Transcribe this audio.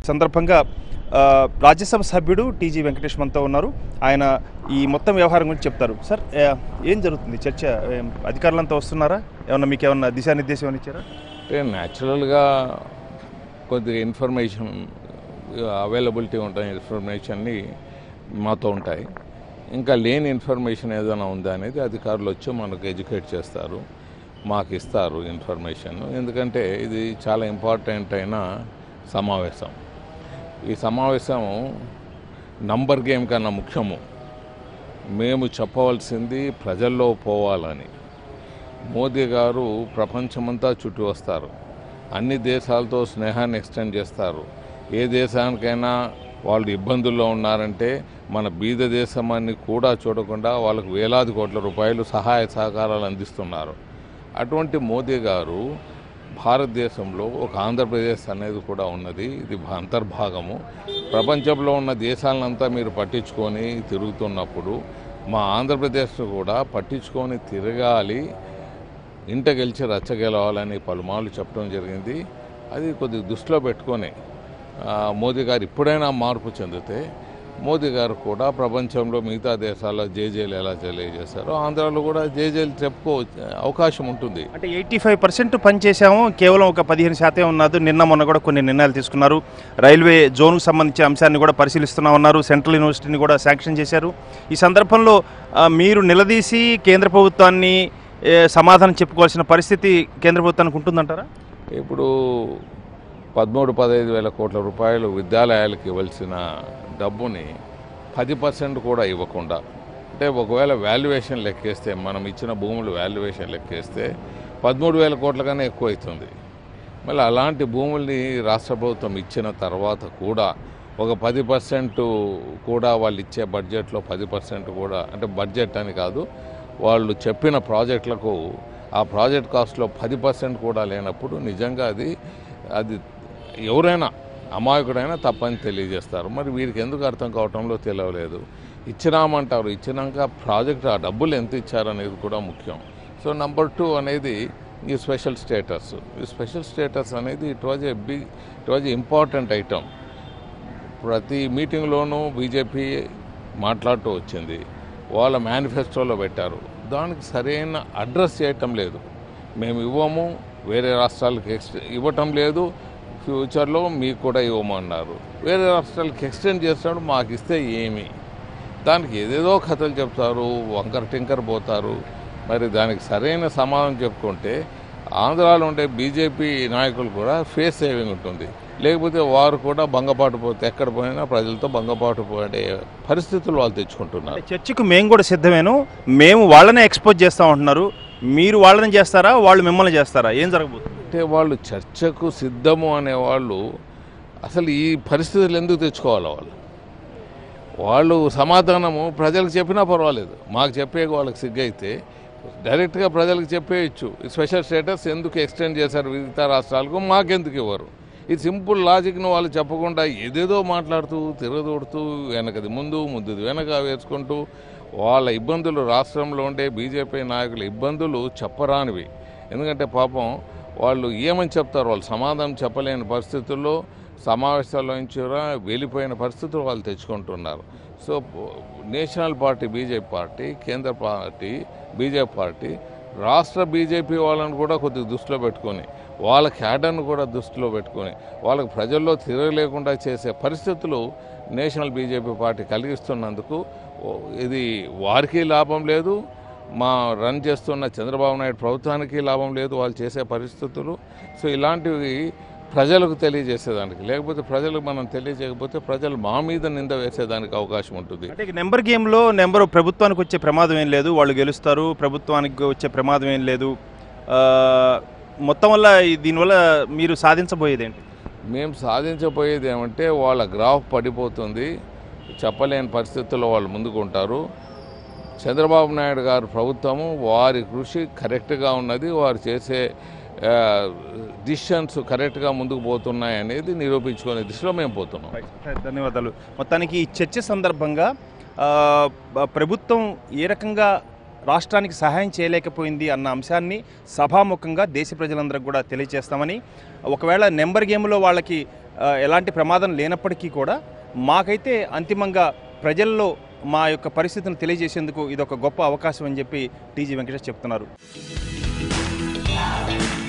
సందర్భంగా ఆ, రాజ్యసభ సభ్యుడు టీజీ వెంకటేష్ మనతో ఉన్నారు ఆయన ఈ మొత్తం వ్యవహారం గురించి చెప్తారు సార్ ఆ, ఏం జరుగుతుంది చర్చ ఏం, అధికారులంతా వస్తున్నారా ఏమన్నా మీకు ఏమన్నా దిశానిర్దేశం ఏమైనా ఇచ్చారా అంటే న్యాచురల్గా కొద్దిగా ఇన్ఫర్మేషన్ అవైలబిలిటీ ఉంటాయి ఇన్ఫర్మేషన్ని మాతో ఉంటాయి ఇంకా లేని ఇన్ఫర్మేషన్ ఏదైనా ఉందా అనేది అధికారులు వచ్చి మనకు ఎడ్యుకేట్ చేస్తారు మాకు ఇస్తారు ఇన్ఫర్మేషన్ ఎందుకంటే ఇది చాలా ఇంపార్టెంట్ అయిన సమావేశం ఈ సమావేశం నంబర్ గేమ్ కన్నా ముఖ్యము మేము చెప్పవలసింది ప్రజల్లో పోవాలని మోదీ గారు ప్రపంచమంతా చుట్టూ వస్తారు అన్ని దేశాలతో స్నేహాన్ని ఎక్స్టెండ్ చేస్తారు ఏ దేశానికైనా వాళ్ళు ఇబ్బందుల్లో ఉన్నారంటే మన బీద దేశమని కూడా చూడకుండా వాళ్ళకు వేలాది కోట్ల రూపాయలు సహాయ సహకారాలు అందిస్తున్నారు అటువంటి మోదీ గారు భారతదేశంలో ఒక ఆంధ్రప్రదేశ్ అనేది కూడా ఉన్నది ఇది భా- అంతర్భాగము ప్రపంచంలో ఉన్న దేశాలనంతా మీరు పట్టించుకొని తిరుగుతున్నప్పుడు మా ఆంధ్రప్రదేశ్ కూడా పట్టించుకొని తిరగాలి ఇంట గెలిచి రచ్చ గెలవాలని పలుమార్లు చెప్పడం జరిగింది అది కొద్దిగా దృష్టిలో పెట్టుకొని ఆ, మోదీ గారు ఇప్పుడైనా మార్పు చెందితే మోదీ గారు కూడా ప్రపంచంలో మిగతా దేశాల్లో జేజేలు ఎలా తెలియజేశారో ఆంధ్రాలో కూడా జేజేలు చెప్పుకో అవకాశం ఉంటుంది అంటే ఎయిటీ ఫైవ్ పర్సెంట్ పనిచేసాము కేవలం ఒక పదిహేను శాతం ఉన్నది నిన్న మొన్న కూడా కొన్ని నిర్ణయాలు తీసుకున్నారు రైల్వే జోన్కు సంబంధించిన అంశాన్ని కూడా పరిశీలిస్తున్నా ఉన్నారు సెంట్రల్ యూనివర్సిటీని కూడా శాంక్షన్ చేశారు ఈ సందర్భంలో ఆ, మీరు నిలదీసి కేంద్ర ప్రభుత్వాన్ని ఏ, సమాధానం చెప్పుకోవాల్సిన పరిస్థితి కేంద్ర ప్రభుత్వానికి ఉంటుందంటారా ఇప్పుడు పదమూడు పదహైదు వేల కోట్ల రూపాయలు విద్యాలయాలకు ఇవ్వాల్సిన డబ్బుని పది పర్సెంట్ కూడా ఇవ్వకుండా అంటే ఒకవేళ వాల్యుయేషన్ లెక్కేస్తే మనం ఇచ్చిన భూములు వాల్యుయేషన్ లెక్కేస్తే పదమూడు వేల కోట్ల కన్నా ఎక్కువ అవుతుంది మళ్ళీ అలాంటి భూముల్ని రాష్ట్ర ప్రభుత్వం ఇచ్చిన తర్వాత కూడా ఒక పది పర్సెంట్ కూడా వాళ్ళు ఇచ్చే బడ్జెట్లో పది పర్సెంట్ కూడా అంటే బడ్జెట్ అని కాదు వాళ్ళు చెప్పిన ప్రాజెక్టులకు ఆ ప్రాజెక్ట్ కాస్ట్లో పది పర్సెంట్ కూడా లేనప్పుడు నిజంగా అది అది ఎవరైనా అమాయకుడైనా తప్పని తెలియజేస్తారు మరి వీరికి ఎందుకు అర్థం కావటంలో తెలియలేదు ఇచ్చినామంటారు ఇచ్చినాక ప్రాజెక్ట్ ఆ డబ్బులు ఎంత ఇచ్చారనేది కూడా ముఖ్యం సో నంబర్ టూ అనేది ఈ స్పెషల్ స్టేటస్ ఈ స్పెషల్ స్టేటస్ అనేది it was a big it was important item ప్రతి మీటింగ్లోనూ బీజేపీ మాట్లాడుతూ వచ్చింది వాళ్ళ మేనిఫెస్టోలో పెట్టారు దానికి సరైన అడ్రస్ చేయటం లేదు మేము ఇవ్వము వేరే రాష్ట్రాలకు ఎక్స్ ఇవ్వటం లేదు ఫ్యూచర్లో మీకు కూడా ఇవ్వమన్నారు వేరే రాష్ట్రాలకు ఎక్స్టెండ్ చేస్తాడు మాకు ఇస్తే ఏమి దానికి ఏదేదో కథలు చెప్తారు వంకర టింకర్ పోతారు మరి దానికి సరైన సమాధానం చెప్పుకుంటే ఆంధ్రాలో ఉండే బీజేపీ నాయకులు కూడా ఫేస్ సేవింగ్ ఉంటుంది లేకపోతే వారు కూడా భంగపాటు పోతే ఎక్కడ పోయినా ప్రజలతో భంగపాటు పోయే పరిస్థితులు వాళ్ళు తెచ్చుకుంటున్నారు అంటే చర్చకు మేము కూడా సిద్ధమేను మేము వాళ్ళనే ఎక్స్పోజ్ చేస్తా ఉంటున్నారు మీరు వాళ్ళని చేస్తారా వాళ్ళు మిమ్మల్ని చేస్తారా ఏం జరగబోతుంది అంటే వాళ్ళు చర్చకు సిద్ధము అనేవాళ్ళు అసలు ఈ పరిస్థితులు ఎందుకు తెచ్చుకోవాలి వాళ్ళు వాళ్ళు సమాధానము ప్రజలకు చెప్పినా పర్వాలేదు మాకు చెప్పే వాళ్ళకి సిగ్గైతే డైరెక్ట్గా ప్రజలకు చెప్పేయచ్చు ఈ స్పెషల్ స్టేటస్ ఎందుకు ఎక్స్టెండ్ చేశారు మిగతా రాష్ట్రాలకు మాకెందుకు ఇవ్వరు ఈ సింపుల్ లాజిక్ను వాళ్ళు చెప్పకుండా ఏదేదో మాట్లాడుతూ తిరగదోడుతూ వెనకది ముందు ముందుది వెనక వేసుకుంటూ వాళ్ళ ఇబ్బందులు రాష్ట్రంలో ఉండే బీజేపీ నాయకుల ఇబ్బందులు చెప్పరానివి ఎందుకంటే పాపం వాళ్ళు ఏమని చెప్తారు వాళ్ళు సమాధానం చెప్పలేని పరిస్థితుల్లో సమావేశాల్లో నుంచి కూడా వెళ్ళిపోయిన పరిస్థితులు వాళ్ళు తెచ్చుకుంటున్నారు so national party BJP party కేంద్ర పార్టీ బీజేపీ పార్టీ రాష్ట్ర బీజేపీ వాళ్ళని కూడా కొద్దిగా దృష్టిలో పెట్టుకొని వాళ్ళ క్యాడర్ను కూడా దృష్టిలో పెట్టుకొని వాళ్ళకి ప్రజల్లో తిరగలేకుండా చేసే పరిస్థితులు నేషనల్ బీజేపీ పార్టీ కలిగిస్తున్నందుకు ఓ, ఇది వారికి లాభం లేదు మా రన్ చేస్తున్న చంద్రబాబు నాయుడు ప్రభుత్వానికి లాభం లేదు వాళ్ళు చేసే పరిస్థితులు సో ఇలాంటివి ప్రజలకు తెలియజేసేదానికి లేకపోతే ప్రజలకు మనం తెలియజేయకపోతే ప్రజలు మా మీద నింద వేసేదానికి అవకాశం ఉంటుంది అంటే ఈ నెంబర్ గేమ్లో నెంబర్ ప్రభుత్వానికి వచ్చే ప్రమాదం ఏం లేదు వాళ్ళు గెలుస్తారు ప్రభుత్వానికి వచ్చే ప్రమాదం ఏం లేదు ఆ, మొత్తం వల్ల ఈ- దీనివల్ల మీరు సాధించబోయేది ఏంటి మేము సాధించబోయేది ఏమంటే వాళ్ళ గ్రాఫ్ పడిపోతుంది చెప్పలేని పరిస్థితుల్లో వాళ్ళు ముందుకుంటారు చంద్రబాబు నాయుడు గారు ప్రభుత్వము వారి కృషి కరెక్ట్గా ఉన్నది వారు చేసే డిసిషన్స్ కరెక్ట్గా ముందుకు పోతున్నాయి అనేది నిరూపించుకునే దిశలో మేము పోతున్నాం ధన్యవాదాలు మొత్తానికి ఈ చర్చ సందర్భంగా ఆ, బ- ప్రభుత్వం ఏ రకంగా రాష్ట్రానికి సహాయం చేయలేకపోయింది అన్న అంశాన్ని సభాముఖంగా దేశ ప్రజలందరికీ కూడా తెలియజేస్తామని ఒకవేళ నెంబర్ గేమ్లో వాళ్ళకి ఆ, ఎలాంటి ప్రమాదం లేనప్పటికీ కూడా మాకైతే అంతిమంగా ప్రజల్లో మా యొక్క పరిస్థితిని తెలియజేసేందుకు ఇది ఒక గొప్ప అవకాశం అని చెప్పి టీజీ వెంకటేష్ చెప్తున్నారు